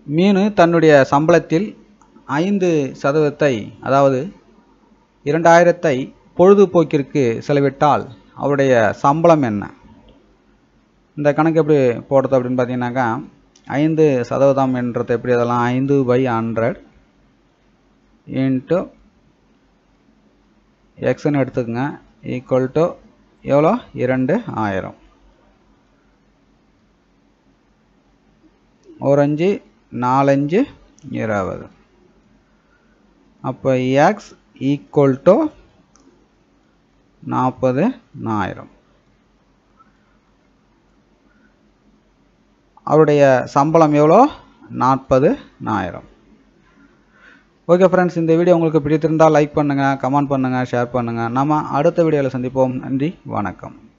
மீனு தன்னுடைய சம்பளத்தில் ஐந்து சதவீதத்தை அதாவது இரண்டாயிரத்தை பொழுதுபோக்கிற்கு செலவிட்டால் அவருடைய சம்பளம் என்ன இந்த கணக்கு எப்படி போடுறது அப்படின்னு பார்த்தீங்கன்னாக்கா ஐந்து சதவீதம் என்றது எப்படி அதெல்லாம் ஐந்து பை ஹண்ட்ரட் இன்ட்டு எக்ஸ்ன்னு எடுத்துக்கோங்க ஈக்குவல் டு எவ்வளோ இரண்டு ஆயிரம் ஒரு அஞ்சு நாலஞ்சு இருபது அப்போ எக்ஸ் ஈக்குவல் டு நாற்பது ஆயிரம் அவருடைய சம்பளம் எவ்வளோ நாற்பது ஆயிரம் ஓகே ஃப்ரெண்ட்ஸ் இந்த வீடியோ உங்களுக்கு பிடித்திருந்தால் லைக் பண்ணுங்கள் கமெண்ட் பண்ணுங்கள் ஷேர் பண்ணுங்கள் நம்ம அடுத்த வீடியோவில் சந்திப்போம் நன்றி வணக்கம்